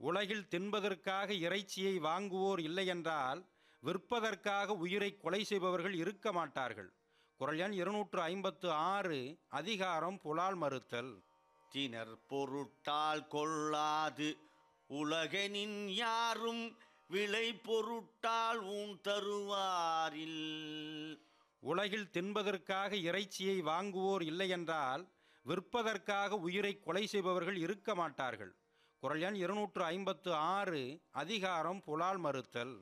உலகில் தின்பதற்காக இறைச்சியை வாங்குவோர் இல்லையென்றால் விற்பதற்காக உயிரை கொலை செய்பவர்கள் இருக்க மாட்டார்கள் குரல் எண் இருநூற்று ஐம்பத்து ஆறு அதிகாரம் புலால் மறுத்தல் தினர் பொருட்டால் கொள்ளாது உலகனின் யாரும் விளை பொருட்டால் ஊன் தருவாரில் உலகில் தின்பதற்காக இறைச்சியை வாங்குவோர் இல்லையென்றால் விற்பதற்காக உயிரை கொலை செய்பவர்கள் இருக்க மாட்டார்கள் குரல் எண் இருநூற்று ஐம்பத்து ஆறு அதிகாரம் புலால் மறுத்தல்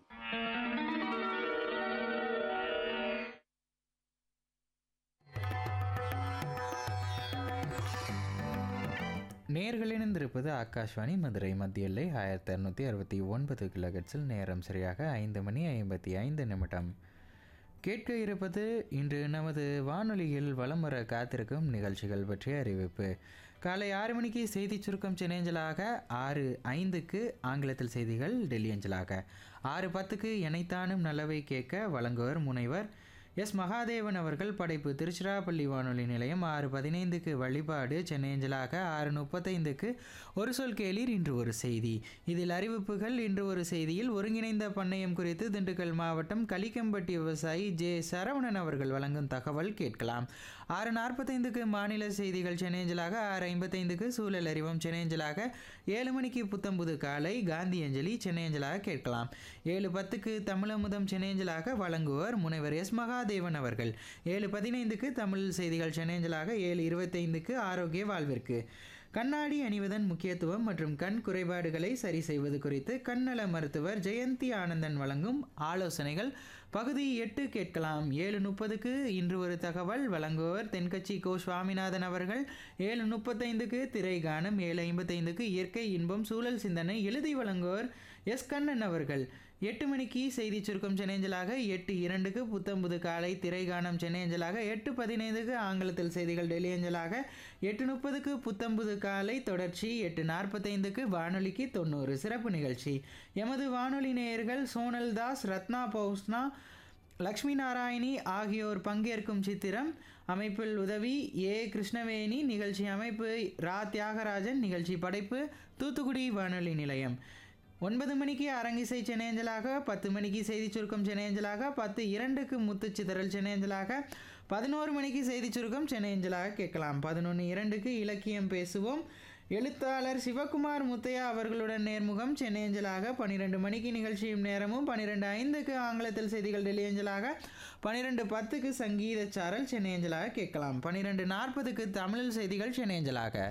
நேர்கள் இணைந்திருப்பது ஆகாஷ்வாணி மதுரை மத்திய எல்லை ஆயிரத்தி அறுநூற்றி அறுபத்தி ஒன்பது கிலோகட்ஸில் நேரம் சரியாக ஐந்து மணி ஐம்பத்தி ஐந்து நிமிடம் கேட்க இருப்பது இன்று நமது வானொலியில் வலம் வர காத்திருக்கும் நிகழ்ச்சிகள் பற்றிய அறிவிப்பு காலை ஆறு மணிக்கு செய்தி சுருக்கம் சென்னைஞ்சலாக ஆறு ஐந்துக்கு ஆங்கிலத்தில் செய்திகள் டெல்லி அஞ்சலாக ஆறு பத்துக்கு எனைத்தானும் நல்லவை கேட்க வழங்குவர் முனைவர் எஸ் மகாதேவன் அவர்கள் படைப்பு திருச்சிராப்பள்ளி வானொலி நிலையம் ஆறு பதினைந்துக்கு வழிபாடு சென்னை அஞ்சலாக ஆறு முப்பத்தைந்துக்கு ஒரு சொல் கேளீர் இன்று ஒரு செய்தி இதில் அறிவிப்புகள் இன்று ஒரு செய்தியில் ஒருங்கிணைந்த பண்ணையம் குறித்து திண்டுக்கல் மாவட்டம் கலிக்கம்பட்டி விவசாயி ஜே சரவணன் அவர்கள் வழங்கும் தகவல் கேட்கலாம் ஆறு நாற்பத்தைந்துக்கு மாநில செய்திகள் சென்னை அஞ்சலாக ஆறு ஐம்பத்தைந்துக்கு சூழல் அறிவோம் சென்னை அஞ்சலாக ஏழு மணிக்கு புத்தம்புது காலை காந்தி அஞ்சலி சென்னை அஞ்சலாக கேட்கலாம் ஏழு பத்துக்கு தமிழமுதம் சென்னை அஞ்சலாக வழங்குவர் முனைவர் எஸ் மகாதேவன் அவர்கள் ஏழு பதினைந்துக்கு தமிழ் செய்திகள் சென்னைஞ்சலாக ஏழு இருபத்தைந்துக்கு ஆரோக்கிய வாழ்விற்கு கண்ணாடி அணிவதன் முக்கியத்துவம் மற்றும் கண் குறைபாடுகளை சரி செய்வது குறித்து கண்ணல மருத்துவர் ஜெயந்தி ஆனந்தன் வழங்கும் ஆலோசனைகள் பகுதி எட்டு கேட்கலாம் ஏழு முப்பதுக்கு இன்று ஒரு தகவல் வழங்குபவர் தென்கட்சி கோ சுவாமிநாதன் அவர்கள் ஏழு முப்பத்தைந்துக்கு திரை கானம் ஏழு ஐம்பத்தைந்துக்கு இயற்கை இன்பம் சூழல் சிந்தனை எழுதி வழங்குவர் எஸ் கண்ணன் அவர்கள் எட்டு மணிக்கு செய்தி சுருக்கம் சென்னைஞ்சலாக எட்டு இரண்டுக்கு புத்தம்புது காலை திரைகானம் சென்னையஞ்சலாக எட்டு பதினைந்துக்கு ஆங்கிலத்தில் செய்திகள் டெல்லி அஞ்சலாக எட்டு முப்பதுக்கு புத்தம்புது காலை தொடர்ச்சி எட்டு நாற்பத்தைந்துக்கு வானொலிக்கு தொண்ணூறு சிறப்பு நிகழ்ச்சி எமது வானொலி நேயர்கள் சோனல் தாஸ் ரத்னா பௌஸ்னா லக்ஷ்மி நாராயணி ஆகியோர் பங்கேற்கும் சித்திரம் அமைப்பில் உதவி ஏ கிருஷ்ணவேணி நிகழ்ச்சி அமைப்பு ரா தியாகராஜன் நிகழ்ச்சி படைப்பு தூத்துக்குடி வானொலி நிலையம் ஒன்பது மணிக்கு அரங்கிசை சென்னையஞ்சலாக பத்து மணிக்கு செய்தி சுருக்கம் சென்னையஞ்சலாக பத்து இரண்டுக்கு முத்துச்சிதறல் சென்னையஞ்சலாக பதினோரு மணிக்கு செய்தி சுருக்கம் சென்னையஞ்சலாக கேட்கலாம் பதினொன்று இரண்டுக்கு இலக்கியம் பேசுவோம் எழுத்தாளர் சிவகுமார் முத்தையா அவர்களுடன் நேர்முகம் சென்னையஞ்சலாக பன்னிரெண்டு மணிக்கு நிகழ்ச்சியும் நேரமும் பன்னிரெண்டு ஐந்துக்கு ஆங்கிலத்தில் செய்திகள் டெல்லி அஞ்சலாக பன்னிரெண்டு பத்துக்கு சங்கீத சாரல் சென்னையஞ்சலாக கேட்கலாம் பன்னிரெண்டு நாற்பதுக்கு தமிழ் செய்திகள் சென்னையஞ்சலாக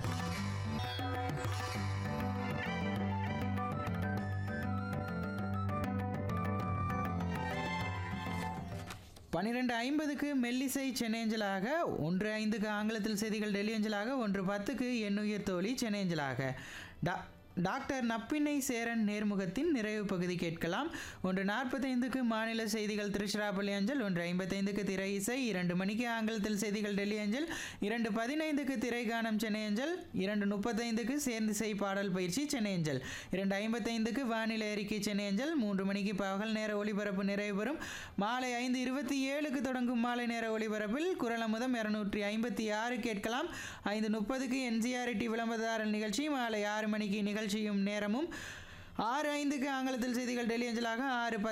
பன்னிரெண்டு ஐம்பதுக்கு மெல்லிசை சென்னையஞ்சலாக ஒன்று ஐந்துக்கு ஆங்கிலத்தில் செய்திகள் டெல்லி அஞ்சலாக ஒன்று பத்துக்கு எண்ணுயிர் தோழி சென்னையஞ்சலாக டா டாக்டர் நப்பிண்ணை சேரன் நேர்முகத்தின் நிறைவு பகுதி கேட்கலாம் ஒன்று நாற்பத்தைந்துக்கு மாநில செய்திகள் திருச்சிராப்பள்ளி அஞ்சல் ஒன்று ஐம்பத்தைந்துக்கு திரை இசை இரண்டு மணிக்கு ஆங்கிலத்தில் செய்திகள் டெல்லி அஞ்சல் இரண்டு பதினைந்துக்கு திரைகானம் சென்னை அஞ்சல் இரண்டு முப்பத்தைந்துக்கு சேர்ந்திசை பாடல் பயிற்சி சென்னை அஞ்சல் இரண்டு ஐம்பத்தைந்துக்கு வானிலை அறிக்கை சென்னை அஞ்சல் மூன்று மணிக்கு பகல் நேர ஒளிபரப்பு நிறைவு பெறும் மாலை ஐந்து இருபத்தி ஏழுக்கு தொடங்கும் மாலை நேர ஒளிபரப்பில் குரல் அமுதம் இரநூற்றி ஐம்பத்தி ஆறு கேட்கலாம் ஐந்து முப்பதுக்கு என்சிஆர்டி விளம்பரதாரர் நிகழ்ச்சி மாலை ஆறு மணிக்கு நிகழ்ச்சியும் நேரமும் ஆறு ஐந்துக்கு ஆங்கிலத்தில் செய்திகள் டெல்லி அஞ்சலாக ஆறு பத்து